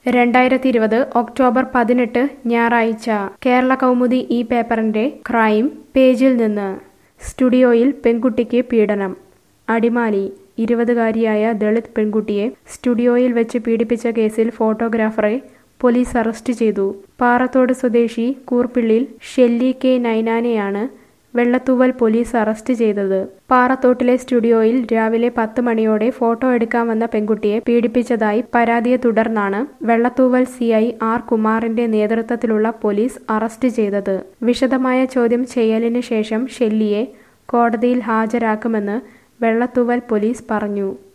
രണ്ടായിരത്തി ഇരുപത് ഒക്ടോബർ പതിനെട്ട് ഞായറാഴ്ച കേരള കൗമുദി ഈ പേപ്പറിന്റെ ക്രൈം പേജിൽ നിന്ന് സ്റ്റുഡിയോയിൽ പെൺകുട്ടിക്ക് പീഡനം അടിമാലി ഇരുപതുകാരിയായ ദളിത് പെൺകുട്ടിയെ സ്റ്റുഡിയോയിൽ വെച്ച് പീഡിപ്പിച്ച കേസിൽ ഫോട്ടോഗ്രാഫറെ പോലീസ് അറസ്റ്റ് ചെയ്തു പാറത്തോട് സ്വദേശി കൂർപ്പിള്ളിൽ ഷെല്ലി കെ നൈനാനെയാണ് വെള്ളത്തൂവൽ പോലീസ് അറസ്റ്റ് ചെയ്തത് പാറത്തോട്ടിലെ സ്റ്റുഡിയോയിൽ രാവിലെ പത്ത് മണിയോടെ ഫോട്ടോ എടുക്കാൻ വന്ന പെൺകുട്ടിയെ പീഡിപ്പിച്ചതായി പരാതിയെ തുടർന്നാണ് വെള്ളത്തൂവൽ സി ഐ ആർ കുമാറിന്റെ നേതൃത്വത്തിലുള്ള പോലീസ് അറസ്റ്റ് ചെയ്തത് വിശദമായ ചോദ്യം ചെയ്യലിന് ശേഷം ഷെല്ലിയെ കോടതിയിൽ ഹാജരാക്കുമെന്ന് വെള്ളത്തൂവൽ പോലീസ് പറഞ്ഞു